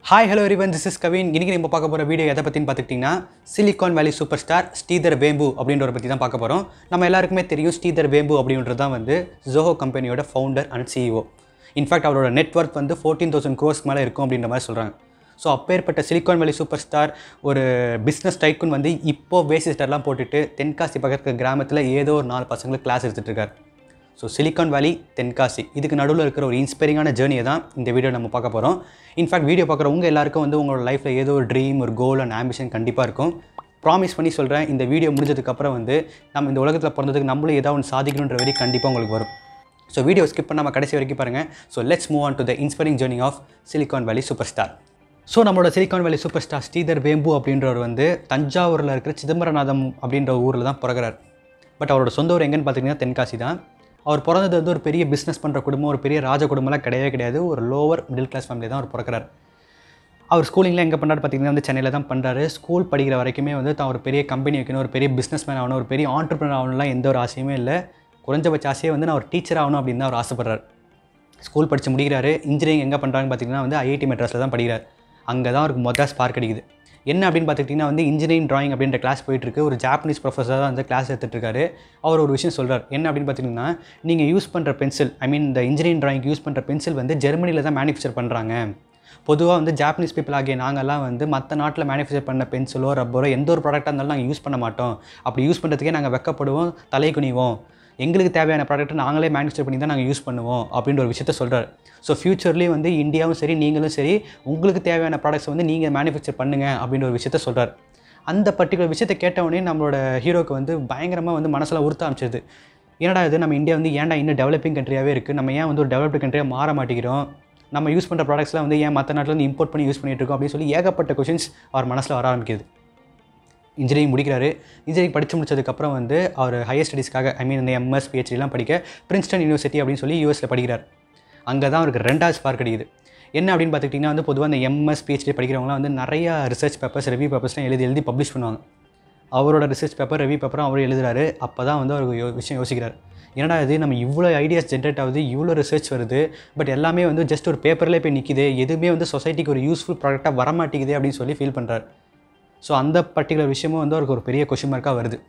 hi hello everyone this is Kavin இன்றைக்கி நம்ம பார்க்க போகிற வீடியோ எதை பற்றின்னு பார்த்துக்கிட்டிங்கன்னா silicon Valley super star Sridhar வேம்பு அப்படின்றவரை பற்றி தான் பார்க்க போகிறோம் நம்ம எல்லாருக்குமே தெரியும் ஸ்ரீதர் வேம்பு அப்படின்றது தான் வந்து ஜோஹோ கம்பெனியோட ஃபவுண்டர் அண்ட் சிஇஓ இன்ஃபேக்ட் அவரோட நெட்ஒர்க் வந்து ஃபோர்டீன் தௌசண்ட் க்ரோஸ்க்கு மேலே இருக்கும் அப்படின்ற மாதிரி சொல்கிறாங்க ஸோ அப்பேற்பட்ட சிலிகான் வேலி சூப்பர் ஸ்டார் ஒரு பிஸ்னஸ் டைக்குன்னு வந்து இப்போ பேசிஸ்டர்லாம் போட்டுட்டு தென்காசி பக்கத்து கிராமத்தில் ஏதோ ஒரு நாலு பசங்களுக்கு கிளாஸ் எடுத்துகிட்டு இருக்காரு ஸோ சிலிகான் வேலி தென்காசி இதுக்கு நடுவில் இருக்கிற ஒரு இன்ஸ்பைரிங்கான ஜேர்னியை தான் இந்த வீடியோ நம்ம பார்க்க போகிறோம் இன்ஃபேக்ட் வீடியோ பார்க்குற உங்கள் எல்லாருக்கும் வந்து உங்களோட லைஃப்பில் ஏதோ ஒரு ட்ரீம் ஒரு கோல் அண்ட் ஆம்பிஷன் கண்டிப்பாக இருக்கும் ப்ராமிஸ் பண்ணி சொல்கிறேன் இந்த வீடியோ முடிஞ்சதுக்கப்புறம் வந்து நம்ம இந்த உலகத்தில் பிறந்ததுக்கு நம்மளும் ஏதாவது ஒன்று சாதிக்கணுன்ற வரை கண்டிப்பாக உங்களுக்கு வரும் ஸோ வீடியோ ஸ்கிப் பண்ணாமல் கடைசி வரைக்கும் பாருங்கள் so let's move on to the inspiring journey of Silicon Valley super star so நம்மளோட Silicon Valley super star Sridhar Vembu அப்படின்றவர் வந்து தஞ்சாவூரில் இருக்கிற சிதம்பரநாதம் அப்படின்ற ஊரில் தான் பிறகுறார் பட் அவரோட சொந்த ஊர் எங்கன்னு பார்த்தீங்கன்னா தென்காசி தான் அவர் பிறந்தது வந்து ஒரு பெரிய பிஸ்னஸ் பண்ணுற குடும்பம் ஒரு பெரிய ராஜ குடும்பம்லாம் கிடையவே கிடையாது ஒரு லோவர் மிடில் கிளாஸ் ஃபேமிலி தான் அவர் பிறக்கிறார் அவர் ஸ்கூலிங்கில் எங்கே பண்ணுறாரு பார்த்தீங்கன்னா வந்து சென்னையில் தான் பண்ணுறாரு ஸ்கூல் படிக்கிற வரைக்குமே வந்து தான் ஒரு பெரிய கம்பெனி வைக்கணும் ஒரு பெரிய பிஸ்னஸ் மேன் ஆகணும் ஒரு பெரிய ஆண்டர்பிரினர் ஆகணும்லாம் எந்த ஒரு ஆசையுமே இல்லை குறைஞ்சபட்ச ஆசையே வந்து நான் ஒரு டீச்சர் ஆகணும் அப்படின்னு தான் அவர் ஆசைப்படுறாரு ஸ்கூல் படித்து முடிக்கிறாரு இன்ஜினியரிங் எங்கே பண்ணுறாங்கன்னு பார்த்தீங்கன்னா வந்து ஐஐடி மெட்ராஸில் தான் படிக்கிறார் அங்கே தான் அவருக்கு மொதல் ஸ்பார்க் அடிக்குது என்ன அப்படின்னு பார்த்துக்கிட்டிங்கன்னா வந்து இன்ஜினியரிங் டிராயிங் அப்படின்ற கிளாஸ் போயிட்டுருக்கு ஒரு ஜாப்பனீஸ் ப்ரொஃபஸர் தான் வந்து கிளாஸ் எடுத்துகிட்ருக்காரு அவர் ஒரு விஷயம் சொல்கிறார் என்ன அப்படின்னு பார்த்தீங்கன்னா நீங்கள் யூஸ் பண்ணுற பென்சில் ஐ மீன் இந்த இன்ஜினியரிங் டிராயிங் யூஸ் பண்ணுற பென்சில் வந்து ஜெர்மனியில் தான் மேனுஃபேக்சர் பண்ணுறாங்க பொதுவாக வந்து ஜாப்பனீஸ் பீப்புள் ஆகிய நாங்கள்லாம் வந்து மற்ற நாட்டில் மேனுஃபேக்சர் பண்ண பென்சிலோ ரப்பரோ எந்த ஒரு ப்ராடக்டாக இருந்தாலும் நாங்கள் யூஸ் பண்ண மாட்டோம் அப்படி யூஸ் பண்ணுறதுக்கே நாங்கள் வெக்கப்படுவோம் தலை குனிவோம் எங்களுக்கு தேவையான ப்ராடக்ட்டை நாங்களே மேனுஃபேக்சர் பண்ணி தான் நாங்கள் யூஸ் பண்ணுவோம் அப்படின்ற ஒரு விஷயத்த சொல்கிறார் ஸோ ஃப்யூச்சர்லேயும் வந்து இந்தியாவும் சரி நீங்களும் சரி உங்களுக்கு தேவையான ப்ராடக்ட்ஸ் வந்து நீங்கள் மேனுஃபேக்சர் பண்ணுங்கள் அப்படின்ற ஒரு விஷயத்த சொல்கிறார் அந்த பர்டிகுலர் விஷயத்தை கேட்டவுடனே நம்மளோட ஹீரோக்கு வந்து பயங்கரமாக வந்து மனசில் உறுத்த ஆரம்பிச்சது என்னடா இது நம்ம இந்தியா வந்து ஏன்டா இன்னும் டெவலப்பிங் கண்ட்ரியாகவே இருக்குது நம்ம ஏன் வந்து ஒரு டெவலப்டு கண்ட்ரியாக மாற மாட்டேங்கிறோம் நம்ம யூஸ் பண்ணுற ப்ராடக்ட்ஸ்லாம் வந்து ஏன் மற்ற நாட்டில் வந்து இம்போர்ட் பண்ணி யூஸ் பண்ணிட்டு இருக்கோம் அப்படின்னு சொல்லி ஏகப்பட்ட கொஷின்ஸ் அவர் மனசில் வர ஆரம்பிக்குது இன்ஜினியரிங் முடிக்கிறாரு இன்ஜினியரிங் படித்து முடிச்சதுக்கப்புறம் வந்து அவர் ஹையர் ஸ்டடீஸ்க்காக ஐ மீன் இந்த எம்எஸ் பிஹெச்டிலாம் படிக்க பிரின்ஸ்டன் யூனிவர்சிட்டி அப்படின்னு சொல்லி யூஎஸில் படிக்கிறார் அங்கே தான் அவருக்கு ரெண்டாவது ஸ்பார்க் கிடைக்குது என்ன அப்படின்னு பார்த்துக்கிட்டிங்கன்னா வந்து பொதுவாக இந்த எம்எஸ் பிஹெச்டி படிக்கிறவங்களாம் வந்து நிறையா ரிசர்ச் பேப்பர்ஸ் ரிவ்யூ பேப்பர்ஸ்லாம் எழுதி எழுதி பப்ளிஷ் பண்ணுவாங்க அவரோட ரிசர்ச் பேப்பர் ரிவ்யூ பேப்பரும் அவர் எழுதுறாரு அப்போ தான் வந்து அவருக்கு யோ விஷயம் யோசிக்கிறார் என்னடா இது நம்ம இவ்வளோ ஐடியாஸ் ஜென்ரேட் ஆகுது இவ்வளோ ரிசர்ச் வருது பட் எல்லாமே வந்து ஜஸ்ட் ஒரு பேப்பர்லேயே போய் நிற்கிது எதுவுமே வந்து சொசைட்டிக்கு ஒரு யூஸ்ஃபுல் ப்ராடக்டாக வர மாட்டேங்குது அப்படின்னு சொல்லி ஃபீல் பண்ணுறாரு ஸோ அந்த பர்டிகுலர் விஷயமும் வந்து அவருக்கு ஒரு பெரிய கொஷின் மார்க்காக வருது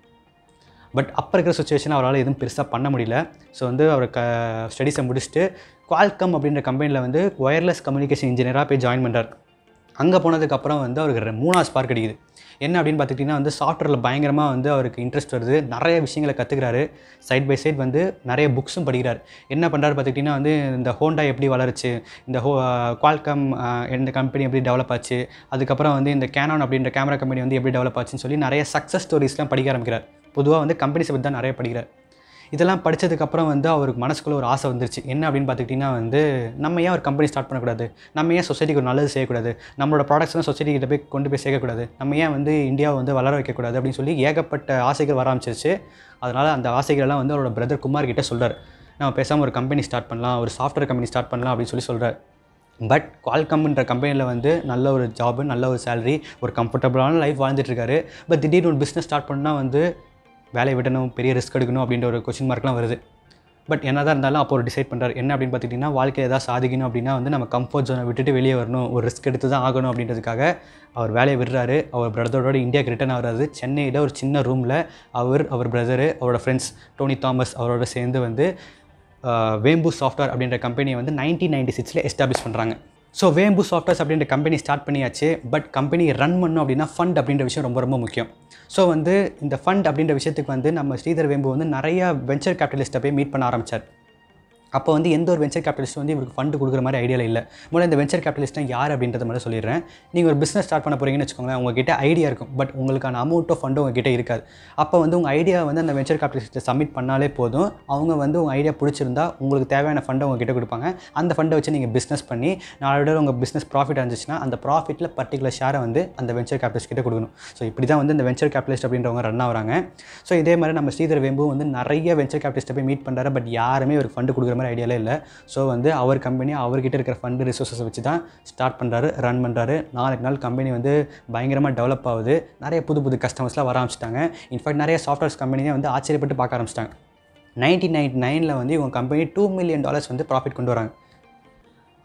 பட் அப்போ இருக்கிற சுச்சுவேஷன் அவரால் எதுவும் பெருசாக பண்ண முடியல ஸோ வந்து அவர் க ஸ்டடீஸை முடிச்சுட்டு குவால்கம் அப்படின்ற கம்பெனியில் வந்து ஒயர்லெஸ் கம்யூனிகேஷன் இன்ஜினியராக போய் ஜாயின் பண்ணுறார் அங்கே போனதுக்கப்புறம் வந்து அவருக்கு ரெ- மூணாவது ஸ்பார்க் கிடைக்குது என்ன அப்படின்னு பார்த்துக்கிட்டிங்கன்னா வந்து சாஃப்ட்வேரில் பயங்கரமாக வந்து அவருக்கு இன்ட்ரெஸ்ட் வருது நிறைய விஷயங்களை கற்றுக்கிறாரு சைட் பை சைட் வந்து நிறைய புக்ஸும் படிக்கிறார் என்ன பண்ணுறாரு பார்த்துக்கிட்டிங்கன்னா வந்து இந்த ஹோண்டா எப்படி வளருச்சு இந்த ஹோ குவால்கம் இந்த கம்பெனி எப்படி டெவலப் ஆச்சு அதுக்கப்புறம் வந்து இந்த கேனான் அப்படின்ற கேமரா கம்பெனி வந்து எப்படி டெவலப் ஆச்சுன்னு சொல்லி நிறைய சக்ஸஸ் ஸ்டோரிஸ்லாம் படிக்க ஆரம்பிக்கிறார் பொதுவாக வந்து கம்பெனிஸை பற்றி தான் நிறைய படிக்கிறார் இதெல்லாம் படித்ததுக்கப்புறம் வந்து அவருக்கு மனசுக்குள்ள ஒரு ஆசை வந்துருச்சு என்ன அப்படின்னு பார்த்துக்கிட்டிங்கன்னா வந்து நம்ம ஏன் ஒரு கம்பெனி ஸ்டார்ட் பண்ணக்கூடாது நம்ம ஏன் சொசைட்டிக்கு ஒரு நல்லது செய்யக்கூடாது நம்மளோட ப்ராடக்ட்ஸ்லாம் சொசைட்டி கிட்ட போய் கொண்டு போய் சேர்க்கக்கூடாது நம்ம ஏன் வந்து இந்தியாவை வந்து வளர வைக்கக்கூடாது அப்படின்னு சொல்லி ஏகப்பட்ட ஆசைகள் வர ஆரம்பிச்சிருச்சு அதனால் அந்த ஆசைகளெல்லாம் வந்து அவரோட பிரதர் குமார் கிட்ட சொல்கிறார் நம்ம பேசாமல் ஒரு கம்பெனி ஸ்டார்ட் பண்ணலாம் ஒரு சாஃப்ட்வேர் கம்பெனி ஸ்டார்ட் பண்ணலாம் அப்படின்னு சொல்லி சொல்கிறார் பட் குவால்கம்ன்ற கம்பெனியில் வந்து நல்ல ஒரு ஜாபு நல்ல ஒரு சேலரி ஒரு கம்ஃபர்டபுளான லைஃப் வாழ்ந்துட்டு இருக்காரு பட் திடீர்னு ஒரு பிஸ்னஸ் ஸ்டார்ட் பண்ணால் வந்து வேலையை விடணும் பெரிய ரிஸ்க் எடுக்கணும் அப்படின்ற ஒரு கொஷின் மார்க்லாம் வருது பட் என்ன தான் இருந்தாலும் அப்போ ஒரு டிசைட் பண்ணுறாரு என்ன அப்படின்னு பார்த்துக்கிட்டிங்கன்னா வாழ்க்கையில் ஏதாவது சாதிக்கணும் அப்படின்னா வந்து நம்ம கம்ஃபர்ட் ஜோனை விட்டுட்டு வெளியே வரணும் ஒரு ரிஸ்க் எடுத்து தான் ஆகணும் அப்படின்றதுக்காக அவர் வேலையை விடுறாரு அவர் பிரதரோட இந்தியாவுக்கு ரிட்டர்ன் ஆகிறாரு சென்னையில் ஒரு சின்ன ரூமில் அவர் அவர் பிரதரு அவரோட ஃப்ரெண்ட்ஸ் டோனி தாமஸ் அவரோட சேர்ந்து வந்து வேம்பு சாஃப்ட்வேர் அப்படின்ற கம்பெனியை வந்து நைன்டீன் நைன்டி சிக்ஸில் எஸ்டாப்ளிஷ் பண்ணுறாங்க ஸோ வேம்பு சாஃப்ட்வேர்ஸ் அப்படின்ற கம்பெனி ஸ்டார்ட் பண்ணியாச்சு பட் கம்பெனி ரன் பண்ணணும் அப்படின்னா ஃபண்ட் அப்படின்ற விஷயம் ரொம்ப ரொம்ப முக்கியம் ஸோ வந்து இந்த ஃபண்ட் அப்படின்ற விஷயத்துக்கு வந்து நம்ம ஸ்ரீதர் வேம்பு வந்து நிறைய வெஞ்சர் கேபிட்டலிஸ்ட்டை போய் மீட் பண்ண ஆரம்பிச்சார் அப்போ வந்து எந்த ஒரு வெஞ்சர் கேபிட்டலிஸ்ட் வந்து இவருக்கு ஃபண்டு கொடுக்குற மாதிரி ஐடியாவில் இல்லை முதல்ல இந்த வெஞ்சர் கேபிட்டலிஸ்ட்னா யார் அப்படின்றத மட்டும் சொல்லிடுறேன் நீங்கள் ஒரு பிஸ்னஸ் ஸ்டார்ட் பண்ண போகிறீங்கன்னு வச்சுக்கோங்களேன் உங்ககிட்ட ஐடியா இருக்கும் பட் உங்களுக்கான அமௌண்ட் ஆஃப் ஃபண்டு உங்ககிட்ட இருக்காது அப்போ வந்து உங்கள் ஐடியா வந்து அந்த வெஞ்சர் கேபிட்டலிஸ்ட்டை சப்மிட் பண்ணாலே போதும் அவங்க வந்து உங்கள் ஐடியா பிடிச்சிருந்தா உங்களுக்கு தேவையான ஃபண்டை உங்ககிட்ட கொடுப்பாங்க அந்த ஃபண்டை வச்சு நீங்கள் பிஸ்னஸ் பண்ணி நாளோட உங்கள் பிஸ்னஸ் ப்ராஃபிட் இருந்துச்சுன்னா அந்த ப்ராஃபிட்டில் பர்டிகுலர் ஷேரை வந்து அந்த வெஞ்சர் கேபிட்டலிஸ்ட் கிட்ட கொடுக்கணும் ஸோ இப்படி தான் வந்து இந்த வெஞ்சர் கேபிட்டலிஸ்ட் அப்படின்றவங்க ரன் ஆகுறாங்க ஸோ இதே மாதிரி நம்ம ஸ்ரீதர் வேம்பு வந்து நிறைய வெஞ்சர் கேபிட்டலிஸ்ட்டை போய் மீட் பண்ணுறாரு பட் யாருமே இவருக்கு ஃபண்டு கொடுக்குற மாதிரி ஐடியாலே இல்லை ஸோ வந்து அவர் கம்பெனி அவர்கிட்ட இருக்கிற ஃபண்டு ரிசோர்ஸஸ் வச்சு தான் ஸ்டார்ட் பண்ணுறாரு ரன் பண்ணுறாரு நாளுக்கு நாள் கம்பெனி வந்து பயங்கரமாக டெவலப் ஆகுது நிறைய புது புது கஸ்டமர்ஸ்லாம் வர ஆரம்பிச்சிட்டாங்க இன்ஃபேக்ட் நிறைய சாஃப்ட்வேர்ஸ் கம்பெனியே வந்து ஆச்சரியப்பட்டு பார்க்க ஆரம்பிச்சிட்டாங்க நைன்டீன் நைன்டி நைனில் வந்து இவங்க கம்பெனி டூ மில்லியன் டாலர்ஸ் வந்து ப்ராஃபிட் கொண்டு வராங்க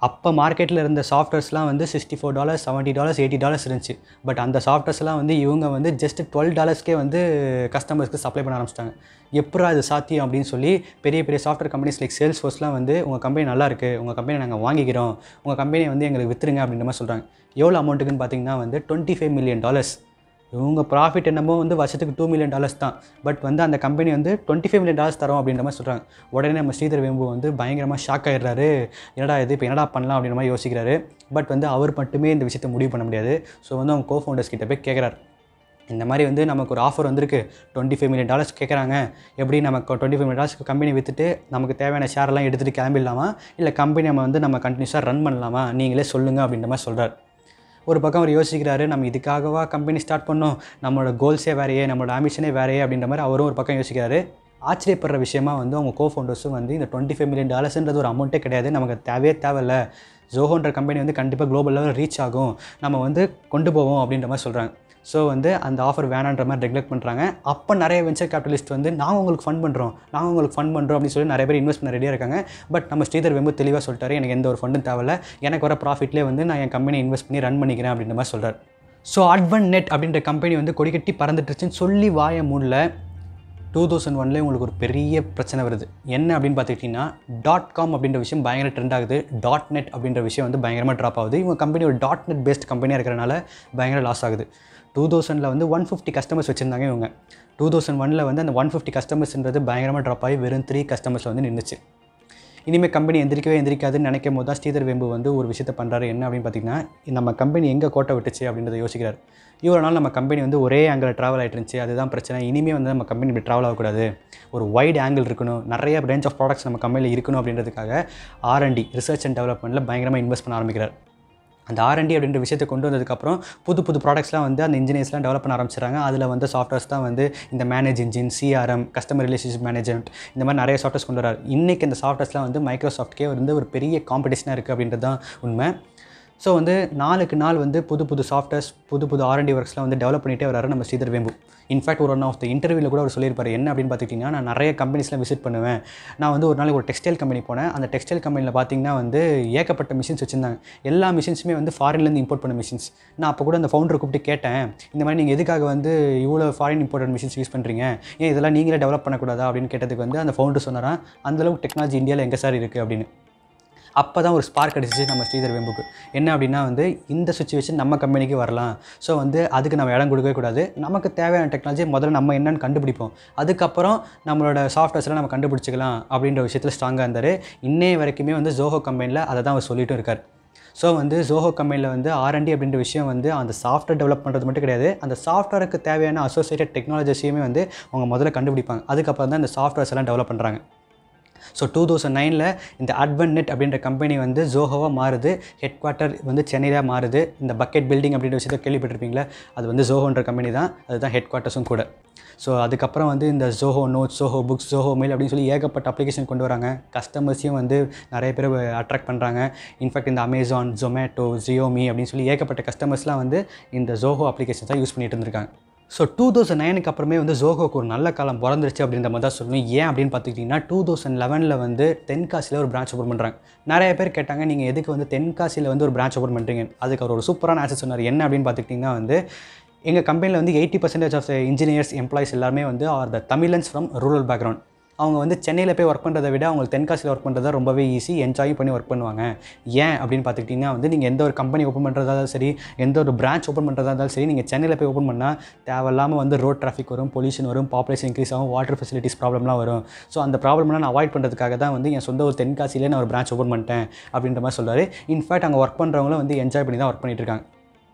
அப்போ மார்க்கெட்டில் இருந்த சாஃப்ட்வேர்ஸ்லாம் வந்து sixty four dollars seventy dollars eighty dollars இருந்துச்சு பட் அந்த சாஃப்ட்வேர்ஸ்லாம் வந்து இவங்க வந்து ஜஸ்ட் டுவெல் டாலர்ஸ்க்கே வந்து கஸ்டமர்ஸ்க்கு சப்ளை பண்ண ஆரம்பிச்சிட்டாங்க எப்படா இது சாத்தியம் அப்படின்னு சொல்லி பெரிய பெரிய சாஃப்ட்வேர் கம்பெனிஸ் லைக் சேல்ஸ் ஃபோர்ஸ்லாம் வந்து உங்கள் கம்பெனி நல்லா இருக்குது உங்கள் கம்பெனி நாங்கள் வாங்கிக்கிறோம் உங்கள் கம்பெனி வந்து எங்களுக்கு விற்றுருங்க அப்படின்ற மாதிரி சொல்கிறாங்க எவ்வளோ அமௌண்ட்டுக்குன்னு பார்த்தீங்கன்னா வந்து டுவெண்ட்டி ஃபைவ் மில்லியன் டாலர்ஸ் இவங்க ப்ராஃபிட் என்னமோ வந்து வருஷத்துக்கு டூ மில்லியன் டாலர்ஸ் தான் பட் வந்து அந்த கம்பெனி வந்து டுவெண்ட்டி ஃபைவ் மில்லியன் டாலர்ஸ் தரோம் அப்படின்ற மாதிரி சொல்கிறாங்க உடனே நம்ம ஸ்ரீதர் வேம்பு வந்து பயங்கரமாக ஷாக் ஆயிடுறாரு என்னடா இது இப்போ என்னடா பண்ணலாம் அப்படின்ற மாதிரி யோசிக்கிறாரு பட் வந்து அவர் மட்டுமே இந்த விஷயத்தை முடிவு பண்ண முடியாது ஸோ வந்து அவங்க கோ ஃபவுண்டர்ஸ் கிட்ட போய் கேட்குறாரு இந்த மாதிரி வந்து நமக்கு ஒரு ஆஃபர் வந்திருக்கு டுவெண்ட்டி ஃபைவ் மில்லியன் டாலர்ஸ் கேட்குறாங்க எப்படி நமக்கு டுவெண்ட்டி ஃபைவ் மில்லியன் டாலர்ஸ்க்கு கம்பெனி விற்றுட்டு நமக்கு தேவையான ஷேர்லாம் எடுத்துகிட்டு கிளம்பிடலாமா இல்லை கம்பெனி நம்ம வந்து நம்ம கண்டினியூஸாக ரன் பண்ணலாமா நீங்களே சொல்லுங்கள் அப்படின்ற மாதிரி சொல்கிறார் ஒரு பக்கம் அவர் யோசிக்கிறாரு நம்ம இதுக்காகவா கம்பெனி ஸ்டார்ட் பண்ணோம் நம்மளோட கோல்ஸே வேறையே நம்மளோட ஆம்பிஷனே வேறையே அப்படின்ற மாதிரி அவரும் ஒரு பக்கம் யோசிக்கிறாரு ஆச்சரியப்படுற விஷயமா வந்து அவங்க கோ ஃபவுண்டர்ஸும் வந்து இந்த டுவெண்ட்டி ஃபைவ் மில்லியன் டாலர்ஸ்ன்றது ஒரு அமௌண்ட்டே கிடையாது நமக்கு தேவையே தேவையில்ல ஜோஹோன்ற கம்பெனி வந்து கண்டிப்பாக குளோபல் லெவல் ரீச் ஆகும் நம்ம வந்து கொண்டு போவோம் அப்படின்ற மாதிரி சொல்கிறாங்க ஸோ வந்து அந்த ஆஃபர் வேணான்ற மாதிரி ரெகுலேட் பண்ணுறாங்க அப்போ நிறைய வெஞ்சர் கேபிட்டலிஸ்ட் வந்து நாங்கள் உங்களுக்கு ஃபண்ட் பண்ணுறோம் நாங்கள் உங்களுக்கு ஃபண்ட் பண்ணுறோம் அப்படின்னு சொல்லி நிறைய பேர் இன்வெஸ்ட் பண்ண ரெடியாக இருக்காங்க பட் நம்ம ஸ்ரீதர் வெம்பு தெளிவாக சொல்லிட்டாரு எனக்கு எந்த ஒரு ஃபண்டும் தேவையில்ல எனக்கு வர ப்ராஃபிட்லேயே வந்து நான் என் கம்பெனி இன்வெஸ்ட் பண்ணி ரன் பண்ணிக்கிறேன் அப்படின்ற மாதிரி சொல்கிறார் ஸோ அட்வன் நெட் அப்படின்ற கம்பெனி வந்து கொடிக்கட்டி பறந்துட்டுருச்சுன்னு சொல்லி வாய மூடில் டூ தௌசண்ட் ஒன்லேயே உங்களுக்கு ஒரு பெரிய பிரச்சனை வருது என்ன அப்படின்னு பார்த்துக்கிட்டிங்கன்னா டாட் காம் அப்படின்ற விஷயம் பயங்கர ட்ரெண்ட் ஆகுது டாட் நெட் அப்படின்ற விஷயம் வந்து பயங்கரமாக ட்ராப் ஆகுது இவங்க கம்பெனி ஒரு டாட் நெட் பேஸ்ட் கம்பெனியாக இருக்கிறனால பயங்கர லாஸ் ஆகுது டூ தௌசண்டில் வந்து ஒன் ஃபிஃப்டி கஸ்டமர்ஸ் வச்சுருந்தாங்க இவங்க டூ தௌசண்ட் ஒனில் வந்து அந்த ஒன் ஃபிஃப்டி கஸ்டமர்ஸ்ன்றது பயங்கரமாக ட்ராப் ஆகி வெறும் த்ரீ கஸ்டமர்ஸ் வந்து நின்றுச்சு இனிமேல் கம்பெனி எந்திரிக்கவே எந்திரிக்காதுன்னு நினைக்கும் போது தான் ஸ்ரீதர் வேம்பு வந்து ஒரு விஷயத்தை பண்ணுறாரு என்ன அப்படின்னு பார்த்தீங்கன்னா நம்ம கம்பெனி எங்கே கோட்டை விட்டுச்சு அப்படின்றத யோசிக்கிறார் இவ்வளோ நாள் நம்ம கம்பெனி வந்து ஒரே ஆங்கிள் ட்ராவல் ஆகிட்டு இருந்துச்சு அதுதான் பிரச்சனை இனிமேல் வந்து நம்ம கம்பெனி இப்படி ட்ராவல் ஆகக்கூடாது ஒரு வைட் ஆங்கிள் இருக்கணும் நிறைய ரேஞ்ச் ஆஃப் ப்ராடக்ட்ஸ் நம்ம கம்பெனியில் இருக்கணும் அப்படின்றதுக்காக ஆர்என்டி ரிசர்ச் அண்ட் டெவலப்மெண்ட்டில் பயங்கரமாக இன்வெஸ்ட் பண்ண ஆரம்பிக்கிறார் அந்த ஆர்என்டி அப்படின்ற விஷயத்தை கொண்டு வந்ததுக்கப்புறம் புது புது ப்ராடக்ட்ஸ்லாம் வந்து அந்த இன்ஜினியர்ஸ்லாம் டெவலப் பண்ண ஆரம்பிச்சிடுறாங்க அதில் வந்து சாஃப்ட்வேர்ஸ் தான் வந்து இந்த manage engine CRM customer relationship management இந்த மாதிரி நிறைய சாஃப்ட்வேர்ஸ் கொண்டு வராரு இன்றைக்கி இந்த சாஃப்ட்வேர்ஸ்லாம் வந்து மைக்ரோசாஃப்ட்கே வந்து ஒரு பெரிய காம்படிஷனாக இருக்குது அப்படின்றது தான் உண்மை ஸோ வந்து நாளுக்கு நாள் வந்து புது புது சாஃப்ட்வேர்ஸ் புது புது ஆர்என்டி ஒர்க்ஸ்லாம் வந்து டெவலப் பண்ணிகிட்டே வராரு நம்ம ஸ்ரீதர் வேம்பு இன்ஃபேக்ட் ஒரு ஒன் ஆஃப் த இன்டர்வியூவில் கூட அவர் சொல்லியிருப்பார் என்ன அப்படின்னு பார்த்துக்கிட்டிங்கன்னா நான் நிறைய கம்பெனிஸ்லாம் விசிட் பண்ணுவேன் நான் வந்து ஒரு நாளைக்கு ஒரு டெக்ஸ்டைல் கம்பெனி போனேன் அந்த டெக்ஸ்டைல் கம்பெனியில் பார்த்தீங்கன்னா வந்து ஏகப்பட்ட மிஷின்ஸ் வச்சுருந்தாங்க எல்லா மிஷின்ஸுமே வந்து ஃபாரின்லேருந்து இம்போர்ட் பண்ண மிஷின்ஸ் நான் அப்போ கூட அந்த ஃபவுண்டரை கூப்பிட்டு கேட்டேன் இந்த மாதிரி நீங்கள் எதுக்காக வந்து இவ்வளோ ஃபாரின் இம்போர்ட்டட் மிஷின்ஸ் யூஸ் பண்ணுறீங்க ஏன் இதெல்லாம் நீங்களே டெவலப் பண்ணக்கூடாதா அப்படின்னு கேட்டதுக்கு வந்து அந்த ஃபவுண்டர் சொன்னாரான் அந்தளவுக்கு டெக்னாலஜி இந்தியாவில் எங்கே சார் இருக்குது அப்படின்னு அப்போ தான் ஒரு ஸ்பார்க் அடிச்சிச்சு நம்ம ஸ்ரீதர் வெம்புக்கு என்ன அப்படின்னா வந்து இந்த சுச்சுவேஷன் நம்ம கம்பெனிக்கு வரலாம் ஸோ வந்து அதுக்கு நம்ம இடம் கொடுக்கவே கூடாது நமக்கு தேவையான டெக்னாலஜி முதல்ல நம்ம என்னன்னு கண்டுபிடிப்போம் அதுக்கப்புறம் நம்மளோட சாஃப்ட்வேர்ஸ்லாம் நம்ம கண்டுபிடிச்சிக்கலாம் அப்படின்ற விஷயத்தில் ஸ்ட்ராங்காக இருந்தார் இன்னைய வரைக்குமே வந்து ஜோஹோ கம்பெனியில் அதை தான் அவர் சொல்லிட்டும் இருக்கார் ஸோ வந்து ஜோஹோ கம்பெனியில் வந்து ஆர்என்டி அப்படின்ற விஷயம் வந்து அந்த சாஃப்ட்வேர் டெவலப் பண்ணுறது மட்டும் கிடையாது அந்த சாஃப்ட்வேருக்கு தேவையான அசோசியேட்டட் டெக்னாலஜிஸையுமே வந்து அவங்க முதல்ல கண்டுபிடிப்பாங்க அதுக்கப்புறம் தான் இந்த சாஃப்ட்வேர்ஸ் எல்லாம் டெவலப் பண்ணுறாங்க ஸோ டூ தௌசண்ட் நைனில் இந்த அட்வன் நெட் அப்படின்ற கம்பெனி வந்து ஜோஹோவாக மாறுது ஹெட் குவார்ட்டர் வந்து சென்னையில் மாறுது இந்த பக்கெட் பில்டிங் அப்படின்ற விஷயத்தை கேள்விப்பட்டிருப்பீங்களா அது வந்து ஜோஹோன்ற கம்பெனி தான் அதுதான் ஹெட் குவார்ட்டர்ஸும் கூட ஸோ அதுக்கப்புறம் வந்து இந்த Zoho notes Zoho books Zoho mail அப்படின்னு சொல்லி ஏகப்பட்ட அப்ளிகேஷன் கொண்டு வராங்க கஸ்டமர்ஸையும் வந்து நிறைய பேர் அட்ராக்ட் பண்ணுறாங்க இன்ஃபேக்ட் இந்த அமேசான் ஜொமேட்டோ ஜியோமி அப்படின்னு சொல்லி ஏகப்பட்ட கஸ்டமர்ஸ்லாம் வந்து இந்த ஜோஹோ அப்ளிகேஷன் தான் யூஸ் பண்ணிட்டு இருந்திருக்காங்க ஸோ டூ தௌசண்ட் நைனுக்கு அப்புறமே வந்து ஜோஹோக்கு ஒரு நல்ல காலம் பிறந்துருச்சு அப்படின்ற மாதிரி தான் சொல்லணும் ஏன் அப்படின்னு பார்த்துக்கிட்டிங்கன்னா டூ தௌசண்ட் லெவனில் வந்து தென்காசியில் ஒரு பிரான்ச் ஓப்பன் பண்ணுறாங்க நிறைய பேர் கேட்டாங்க நீங்கள் எதுக்கு வந்து தென்காசியில் வந்து ஒரு பிரான்ச் ஓப்பன் பண்ணுறீங்க அதுக்கு அவர் ஒரு சூப்பரான ஆன்சர் சொன்னார் என்ன அப்படின்னு பார்த்துக்கிட்டிங்கன்னா வந்து எங்கள் கம்பெனியில் வந்து eighty percentage of engineers employees எல்லாருமே வந்து ஆர் த தமிழன்ஸ் ஃப்ரம் ரூரல் பேக்ரவுண்ட் அவங்க வந்து சென்னையில் போய் ஒர்க் பண்ணுறதை விட அவங்களுக்கு தென்காசியில் ஒர்க் பண்ணுறது தான் ரொம்பவே ஈஸி என்ஜாய் பண்ணி ஒர்க் பண்ணுவாங்க ஏன் அப்படின்னு பார்த்துக்கிட்டிங்கன்னா வந்து நீங்கள் எந்த ஒரு கம்பெனி ஓப்பன் பண்ணுறதா இருந்தாலும் சரி எந்த ஒரு பிரான்ச் ஓப்பன் பண்ணுறதா இருந்தாலும் சரி நீங்கள் சென்னையில் போய் ஓப்பன் பண்ணால் தேவையில்லாமல் வந்து ரோட் டிராஃபிக் வரும் பொல்யூஷன் வரும் பாப்புலேஷன் இன்க்ரீஸ் ஆகும் வாட்டர் ஃபெசிலிட்டிஸ் ப்ராப்ளம்லாம் வரும் ஸோ அந்த ப்ராப்ளம்லாம் நான் அவாய்ட் பண்ணுறதுக்காக தான் வந்து என் சொந்த ஒரு தென்காசியிலே நான் ஒரு பிரான்ச் ஓப்பன் பண்ணிட்டேன் அப்படின்ற மாதிரி சொல்கிறாரு இன்ஃபேக்ட் அங்கே ஒர்க் பண்ணுறவங்களும் வந்து என்ஜாய் பண்ணி தான் ஒர்க் பண்ணிட்டு இருக்காங்க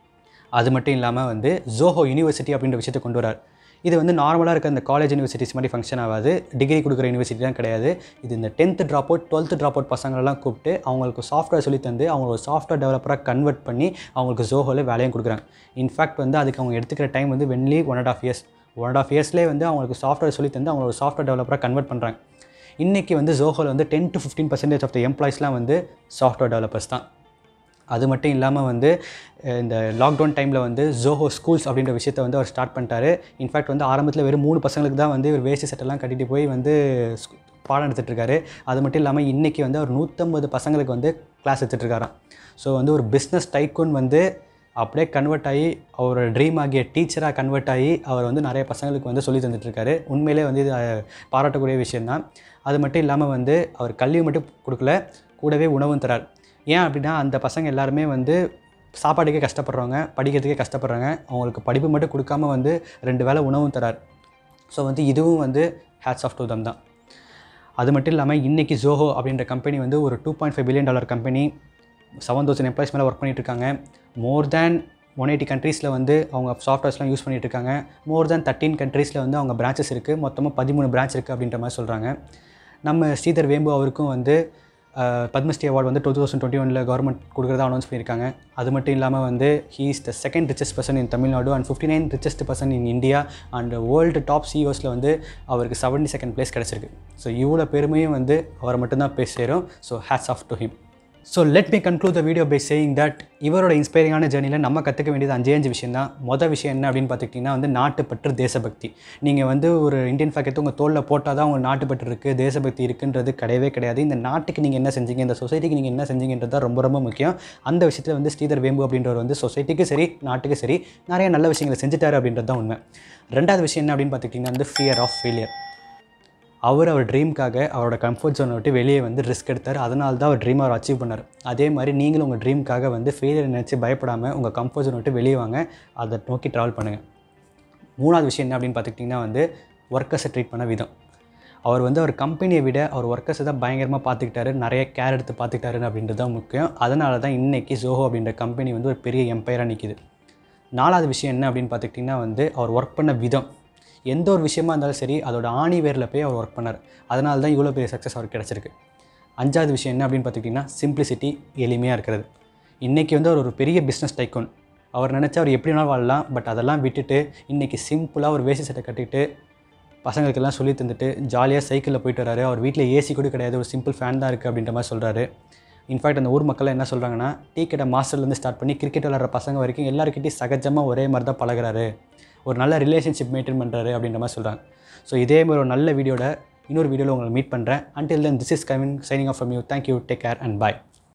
அது மட்டும் இல்லாமல் வந்து ஜோஹோ யூனிவர்சிட்டி அப்படின்ற விஷயத்தை கொண்டு வரார் இது வந்து நார்மலாக இருக்க இந்த காலேஜ் யூனிவர்சிட்டிஸ் மாதிரி ஃபங்க்ஷன் ஆகாது டிகிரி கொடுக்குற யூனிவர்சிட்டி தான் கிடையாது இது இந்த tenth drop out twelfth drop out பசங்களெல்லாம் கூப்பிட்டு அவங்களுக்கு சாஃப்ட்வேர் சொல்லி தந்து அவங்க ஒரு சாஃப்ட்வேர் டெவலப்பராக கன்வெர்ட் பண்ணி அவங்களுக்கு ஜோஹோவில் வேலையும் கொடுக்குறாங்க இன்ஃபேக்ட் வந்து அதுக்கு அவங்க எடுத்துக்கிற டைம் வந்து வென்லி one and half years one and half இயர்ஸ்லேயே வந்து அவங்களுக்கு சாஃப்ட்வேர் சொல்லி தந்து அவங்க ஒரு சாஃப்ட்வேர் டெவலப்பராக கன்வெர்ட் பண்ணுறாங்க இன்றைக்கி வந்து ஜோஹோவில் வந்து ten to fifteen percentage of the எம்ப்ளாயிஸ்லாம் வந்து சாஃப்ட்வேர் டெவலப்பர்ஸ் தான் அது மட்டும் இல்லாமல் வந்து அஹ், இந்த லாக்டவுன் டைமில் வந்து ஜோஹோ ஸ்கூல்ஸ் அப்படின்ற விஷயத்தை வந்து அவர் ஸ்டார்ட் பண்ணிட்டாரு இன்ஃபேக்ட் வந்து ஆரம்பத்தில் வெறும் மூணு பசங்களுக்கு தான் வந்து இவர் வேஸ்ட் செட்டெல்லாம் கட்டிட்டு போய் வந்து பாடம் எடுத்துகிட்டு இருக்காரு அது மட்டும் இல்லாமல் இன்றைக்கி வந்து அவர் நூற்றம்பது பசங்களுக்கு வந்து கிளாஸ் எடுத்துகிட்ருக்காராம் ஸோ வந்து ஒரு பிஸ்னஸ் டைக்கூன் வந்து அப்படியே கன்வெர்ட் ஆகி அவரோட ட்ரீம் ஆகிய டீச்சராக கன்வெர்ட் ஆகி அவர் வந்து நிறைய பசங்களுக்கு வந்து சொல்லி தந்துட்டுருக்காரு உண்மையிலே வந்து இது அஹ், பாராட்டக்கூடிய விஷயந்தான் அது மட்டும் இல்லாமல் வந்து அவர் கல்வி மட்டும் கொடுக்கல கூடவே உணவும் தரார் ஏன் அப்படின்னா அந்த பசங்க எல்லாருமே வந்து சாப்பாட்டுக்கே கஷ்டப்படுறவங்க படிக்கிறதுக்கே கஷ்டப்படுறாங்க அவங்களுக்கு படிப்பு மட்டும் கொடுக்காம வந்து ரெண்டு வேளை உணவும் தரார் ஸோ வந்து இதுவும் வந்து ஹேட்ஸ் ஆஃப் டு தம் தான் அது மட்டும் இல்லாமல் இன்றைக்கி ஜோஹோ அப்படின்ற கம்பெனி வந்து ஒரு two point five billion dollar company seven thousand employees மேலே ஒர்க் பண்ணிட்டு இருக்காங்க மோர் தேன் ஒன் எயிட்டி கண்ட்ரீஸில் வந்து அவங்க சாஃப்ட்வேர்ஸ்லாம் யூஸ் பண்ணிட்டு இருக்காங்க மோர் தேன் தேர்ட்டீன் கண்ட்ரீஸில் வந்து அவங்க பிரான்ச்சஸ் இருக்குது மொத்தமாக பதிமூணு பிரான்ச் இருக்குது அப்படின்ற மாதிரி சொல்கிறாங்க நம்ம ஸ்ரீதர் வேம்பு அவருக்கும் வந்து அஹ், பத்மஸ்ரீ அவார்டு வந்து டூ தௌசண்ட் டுவெண்ட்டி ஒனில் கவர்மெண்ட் கொடுக்குறதா அனௌன்ஸ் பண்ணியிருக்காங்க அது மட்டும் இல்லாமல் வந்து he is the second richest person in Tamil Nadu and fifty nine richest person in India and world top சிஓஸில் வந்து அவருக்கு செவன்டி செகண்ட் பிளேஸ் கிடச்சிருக்கு ஸோ இவ்வளோ பெருமையும் வந்து அவரை மட்டும்தான் பேச சேரும் so hats off to him so let me conclude the video by saying that இவரோட இன்ஸ்பைரிங்கான ஜேர்னியில் நம்ம கற்றுக்க வேண்டியது அஞ்சே அஞ்சு விஷயம் தான் மொதல் விஷயம் என்ன அப்படின்னு பார்த்துக்கிட்டிங்கன்னா வந்து நாட்டுப்பற்று தேசபக்தி நீங்கள் வந்து ஒரு இந்தியன் ஃபேக் எடுத்து உங்கள் தோளில் போட்டால் தான் உங்கள் நாட்டுப்பற்று இருக்குது தேசபக்தி இருக்குன்றது கிடையவே கிடையாது இந்த நாட்டுக்கு நீங்கள் என்ன செஞ்சீங்க இந்த சொசைட்டிக்கு நீங்கள் என்ன செஞ்சீங்கன்றது தான் ரொம்ப ரொம்ப முக்கியம் அந்த விஷயத்தில் வந்து ஸ்ரீதர் வேம்பு அப்படின்றவர் வந்து சொசைட்டிக்கு சரி நாட்டுக்கு சரி நிறைய நல்ல விஷயங்களை செஞ்சுட்டாரு அப்படின்றது தான் உண்மை ரெண்டாவது விஷயம் என்ன அப்படின்னு பார்த்துக்கிட்டிங்கன்னா வந்து ஃபியர் ஆஃப் ஃபெயிலியர் அவர் அவர் ட்ரீம்க்காக அவரோட கம்ஃபர்ட் ஜோனை விட்டு வெளியே வந்து ரிஸ்க் எடுத்தார் அதனால தான் அவர் ட்ரீம் அவர் அச்சீவ் பண்ணார் அதே மாதிரி நீங்களும் உங்கள் ட்ரீம்க்காக வந்து ஃபெயிலியர் நினச்சி பயப்படாமல் உங்கள் கம்ஃபர்ட் ஜோனை விட்டு வெளியே வாங்க அதை நோக்கி ட்ராவல் பண்ணுங்கள் மூணாவது விஷயம் என்ன அப்படின்னு பார்த்துக்கிட்டிங்கன்னா வந்து ஒர்க்கர்ஸை ட்ரீட் பண்ண விதம் அவர் வந்து அவர் கம்பெனியை விட அவர் ஒர்க்கர்ஸை தான் பயங்கரமாக பார்த்துக்கிட்டாரு நிறைய கேர் எடுத்து பார்த்துக்கிட்டாரு அப்படின்றது தான் முக்கியம் அதனால தான் இன்றைக்கி ஜோஹோ அப்படின்ற கம்பெனி வந்து ஒரு பெரிய எம்பையராக நிற்கிது நாலாவது விஷயம் என்ன அப்படின்னு பார்த்துக்கிட்டிங்கன்னா வந்து அவர் ஒர்க் பண்ண விதம் எந்த ஒரு விஷயமா இருந்தாலும் சரி அதோட ஆணி வேரில் போய் அவர் ஒர்க் பண்ணார் அதனால தான் இவ்வளோ பெரிய சக்ஸஸ் அவருக்கு கிடச்சிருக்கு அஞ்சாவது விஷயம் என்ன அப்படின்னு பார்த்துக்கிட்டிங்கன்னா சிம்பிளிசிட்டி எளிமையாக இருக்கிறது இன்றைக்கி வந்து அவர் ஒரு பெரிய பிஸ்னஸ் டைக்கோன் அவர் நினச்சா அவர் எப்படி வேணாலும் வாழலாம் பட் அதெல்லாம் விட்டுட்டு இன்றைக்கி சிம்பிளாக ஒரு வேசி சட்டை கட்டிட்டு பசங்களுக்கெல்லாம் சொல்லி தந்துட்டு ஜாலியாக சைக்கிளில் போயிட்டு வராரு அவர் வீட்டில் ஏசி கூட கிடையாது ஒரு சிம்பிள் ஃபேன் தான் இருக்குது அப்படின்ற மாதிரி சொல்கிறாரு இன்ஃபேக்ட் அந்த ஊர் மக்கள் என்ன சொல்கிறாங்கன்னா டீ கடை மாஸ்டர்லேருந்து ஸ்டார்ட் பண்ணி கிரிக்கெட் விளாட்ற பசங்க வரைக்கும் எல்லாருக்கிட்டையும் சகஜமாக ஒரே மாதிரி தான் பழகுறாரு ஒரு நல்ல ரிலேஷன்ஷிப் மெயின்டைன் பண்ணுறாரு அப்படின்ற மாதிரி சொல்கிறாங்க ஸோ இதே மாதிரி ஒரு நல்ல வீடியோட இன்னொரு வீடியோவில் உங்களை மீட் பண்ணுறேன் until then this is coming signing off from you thank you take care and bye